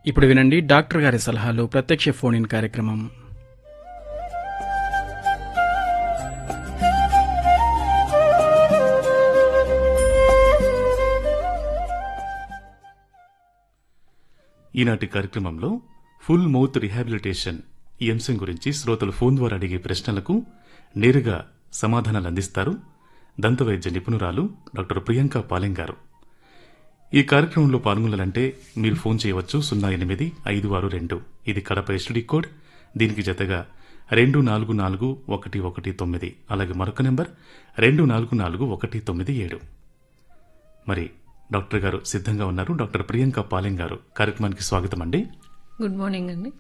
ఇప్పుడు వినండి డాక్టర్ గారి సలహాలు ప్రత్యక్ష ఫోన్ ఇన్ కార్యక్రమం ఈనాటి కార్యక్రమంలో ఫుల్ మౌత్ రిహాబిలిటేషన్ ఈ అంశం గురించి శ్రోతలు ఫోన్ ద్వారా అడిగే ప్రశ్నలకు నేరుగా సమాధానాలు అందిస్తారు దంతవైద్య నిపుణురాలు డాక్టర్ ప్రియాంక పాలెం గారు ఈ కార్యక్రమంలో పాల్గొనాలంటే మీరు ఫోన్ చేయవచ్చు సున్నా ఎనిమిది ఐదు ఆరు రెండు ఇది కడప ఎస్టీడీ కోడ్ దీనికి జతగా రెండు నాలుగు నాలుగు ఒకటి ఒకటి తొమ్మిది అలాగే మరొక నెంబర్ రెండు నాలుగు నాలుగు ఒకటి తొమ్మిది ఏడు మరి డాక్టర్ గారు సిద్ధంగా ఉన్నారు డాక్టర్ ప్రియాంక పాలెం గారు కార్యక్రమానికి స్వాగతం అండి గుడ్ మార్నింగ్ అండి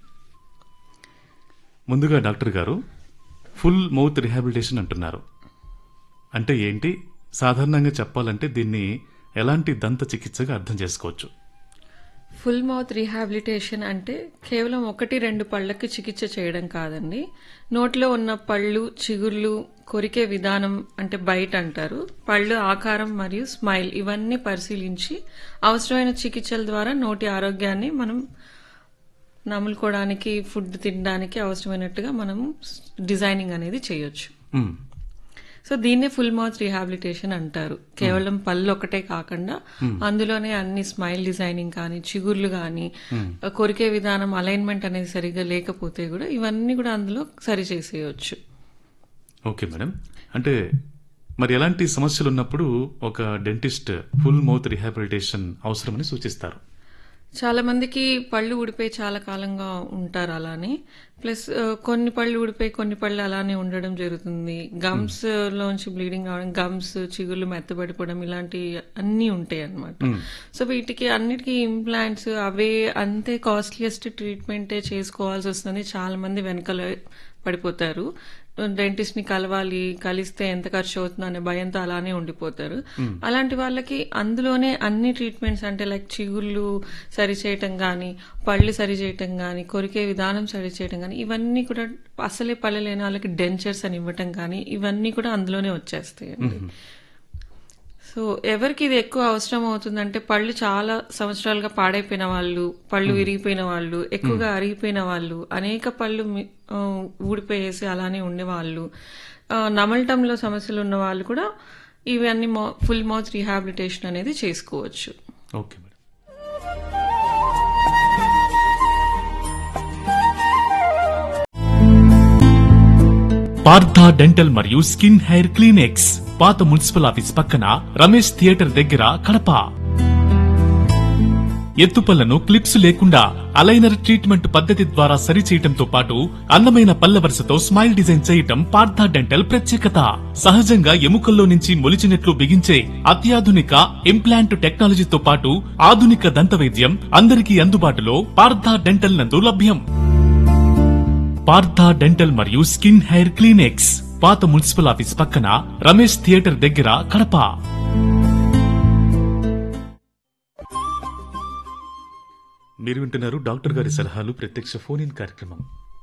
ముందుగా డాక్టర్ గారు ఫుల్ మౌత్ రిహాబిలిటేషన్ అంటున్నారు అంటే ఏంటి సాధారణంగా చెప్పాలంటే దీన్ని ఎలాంటి దంత చికిత్సగా అర్థం చేసుకోవచ్చు ఫుల్ మౌత్ రీహాబిలిటేషన్ అంటే కేవలం ఒకటి రెండు పళ్ళకి చికిత్స చేయడం కాదండి నోట్లో ఉన్న పళ్ళు చిగుర్లు కొరికే విధానం అంటే బయట అంటారు పళ్ళు ఆకారం మరియు స్మైల్ ఇవన్నీ పరిశీలించి అవసరమైన చికిత్సల ద్వారా నోటి ఆరోగ్యాన్ని మనం నములుకోవడానికి ఫుడ్ తినడానికి అవసరమైనట్టుగా మనం డిజైనింగ్ అనేది చేయొచ్చు మ్మ్. సో దీన్నే ఫుల్ మౌత్ రీహాబిలిటేషన్ అంటారు కేవలం పళ్ళు ఒకటే కాకుండా అందులోనే అన్ని స్మైల్ డిజైనింగ్ కానీ చిగుర్లు కానీ కొరికే విధానం అలైన్మెంట్ అనేది సరిగ్గా లేకపోతే కూడా ఇవన్నీ కూడా అందులో సరి చేసేయచ్చు ఓకే మేడం అంటే మరి ఎలాంటి సమస్యలు ఉన్నప్పుడు ఒక డెంటిస్ట్ ఫుల్ మౌత్ రిహాబిలిటేషన్ అవసరమని సూచిస్తారు చాలా మందికి పళ్ళు ఊడిపోయి చాలా కాలంగా ఉంటారు అలానే ప్లస్ ఆ, కొన్ని పళ్ళు ఊడిపోయి కొన్ని పళ్ళు అలానే ఉండడం జరుగుతుంది గమ్స్ లోంచి బ్లీడింగ్ అవడం గమ్స్ చిగుళ్ళు మెత్తబడిపోవడం ఇలాంటి అన్నీ ఉంటాయి అన్నమాట సో వీటికి అన్నిటికీ ఇంప్లాంట్స్ అవే అంతే కాస్ట్లీయెస్ట్ ట్రీట్మెంటే చేసుకోవాల్సి వస్తుంది చాలా మంది వెనకాల పడిపోతారు డెంటిస్ట్ ని కలవాలి కలిస్తే ఎంత ఖర్చు అవుతుందో అనే భయంతో అలానే ఉండిపోతారు అలాంటి వాళ్ళకి అందులోనే అన్ని ట్రీట్మెంట్స్ అంటే లైక్ చిగుళ్ళు సరి చేయటం కానీ పళ్ళు సరి చేయటం కానీ కొరికే విధానం సరి చేయటం కానీ ఇవన్నీ కూడా అసలే పళ్ళు లేని వాళ్ళకి డెంచర్స్ అని ఇవ్వటం కానీ ఇవన్నీ కూడా అందులోనే వచ్చేస్తాయి సో ఎవరికి ఇది ఎక్కువ అవసరం అవుతుందంటే పళ్ళు చాలా సంవత్సరాలుగా పాడైపోయిన వాళ్ళు పళ్ళు విరిగిపోయిన వాళ్ళు ఎక్కువగా అరిగిపోయిన వాళ్ళు అనేక పళ్ళు మి- ఆ, ఊడిపోయేసి అలానే ఉండేవాళ్ళు ఆ, నమలటంలో సమస్యలు ఉన్న వాళ్ళు కూడా ఇవన్నీ ఫుల్ మౌత్ రీహాబిలిటేషన్ అనేది చేసుకోవచ్చు ఓకే మేడం పార్థ డెంటల్ మరియు స్కిన్ హెయిర్ క్లినిక్స్ పాత మున్సిపల్ ఆఫీస్ పక్కన రమేష్ థియేటర్ దగ్గర కడప ఎత్తుపళ్లను క్లిప్స్ లేకుండా అలైనర్ ట్రీట్మెంట్ పద్ధతి ద్వారా సరిచేయటంతో పాటు అందమైన పళ్ళ వరుసతో స్మైల్ డిజైన్ చేయటం పార్థ డెంటల్ ప్రత్యేకత సహజంగా ఎముకల్లో నుంచి మొలిచినట్లు బిగించే అత్యాధునిక ఇంప్లాంట్ టెక్నాలజీతో పాటు ఆధునిక దంత వైద్యం అందరికీ అందుబాటులో పార్థ డెంటల్ నందు లభ్యం పార్థ డెంటల్ మరియు స్కిన్ హెయిర్ క్లినిక్స్ పాత మున్సిపల్ ఆఫీస్ పక్కన రమేష్ థియేటర్ దగ్గర కడప మీరు వింటున్నారు డాక్టర్ గారి సలహాలు ప్రత్యక్ష ఫోన్ ఇన్ కార్యక్రమం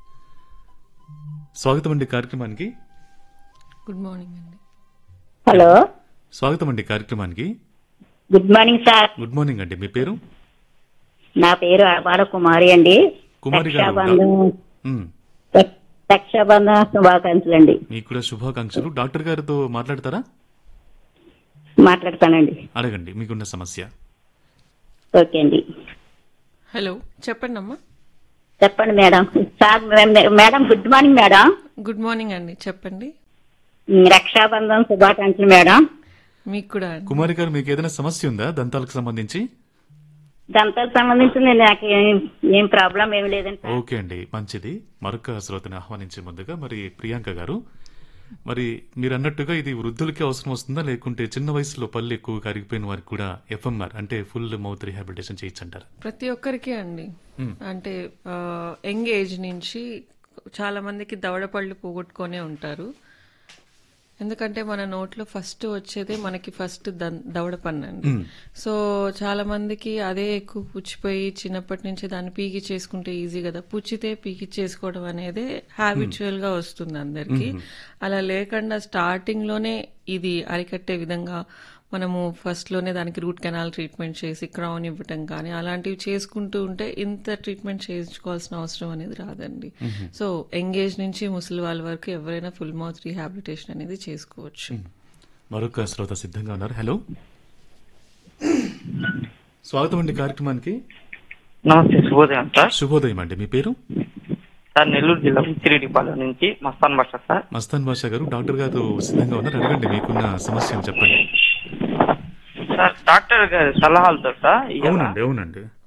స్వాగతం అండి కార్యక్రమానికి గుడ్ మార్నింగ్ అండి హలో స్వాగతం అండి కార్యక్రమానికి good morning sir good morning అండి మీ పేరు నా పేరు అపార కుమారి అండి కుమారి గారు రక్షాబంధన్ మ్మ్. రక్- రక్షాబంధన శుభాకాంక్షలు అండి మీకు కూడా శుభాకాంక్షలు డాక్టర్ గారితో మాట్లాడతారా మాట్లాడతానండి అడగండి మీకున్న సమస్య ఓకే అండి హలో చెప్పండి అమ్మా చెప్పండి మేడం సార్ మే- madam good morning madam good morning అండి చెప్పండి రక్షాబంధన్ శుభాకాంక్షలు మేడం మీకు కూడా అండి కుమారి గారు మీకు ఏదైనా సమస్య ఉందా దంతాలకు సంబంధించి దంతాలకు సంబంధించి నాకు ఏం- ఏం ప్రాబ్లం ఏమి లేదండి సార్. ఓకే అండి మంచిది మరొక శ్రోతని ఆహ్వానించే ముందుగా మరి ప్రియాంక గారు మరి మీరు అన్నట్టుగా ఇది వృద్ధులకి అవసరం వస్తుందా లేకుంటే చిన్న వయసులో పళ్ళు ఎక్కువ కరిగిపోయిన వారికి కూడా ఎఫ్ఎంఆర్ అంటే ఫుల్ మౌత్ రిహాబిలిటేషన్ చేయొచ్చంటారు ప్రతి ఒక్కరికి అండి అంటే యంగ్ ఏజ్ నుంచి చాలా మందికి దవడ పళ్ళు పోగొట్టుకొనే ఉంటారు ఎందుకంటే మన నోట్లో ఫస్ట్ వచ్చేదే మనకి ఫస్ట్ దన్- దవడ పన్ను అండి సో చాలా మందికి అదే ఎక్కువ పుచ్చిపోయి చిన్నప్పటి నుంచి దాన్ని పీకి చేసుకుంటే ఈజీ కదా పుచ్చితే పీకి చేసుకోవడం అనేది హ్యాబిచువల్ గా వస్తుంది అందరికి అలా లేకుండా స్టార్టింగ్ లోనే ఇది అరికట్టే విధంగా మనము ఫస్ట్లోనే దానికి రూట్ కెనాల్ ట్రీట్మెంట్ చేసి క్రౌన్ ఇవ్వటం కానీ అలాంటివి చేసుకుంటూ ఉంటే ఇంత ట్రీట్మెంట్ చేయించుకోవాల్సిన అవసరం అనేది రాదండి సో ఎంగేజ్ నుంచి ముసలి వాళ్ళ వరకు ఎవరైనా ఫుల్ మౌత్ రీహాబిలిటేషన్ అనేది చేసుకోవచ్చు మరొక శ్రోత సిద్ధంగా ఉన్నారు హలో స్వాగతం అండి కార్యక్రమానికి నమస్తే శుభోదయం సార్ శుభోదయం అండి మీ పేరు సార్ నెల్లూరు జిల్లా ఉచ్చిరెడ్డిపాలెం నుంచి మస్తాన్ భాష సార్ మస్తాన్ బాషా గారు డాక్టర్ గారు సిద్ధంగా ఉన్నారు అడగండి మీకున్న సమస్యను చెప్పండి సార్ డాక్టర్ గారి సలహాలతో సార్ ఇవాళ అవునండి అవునండి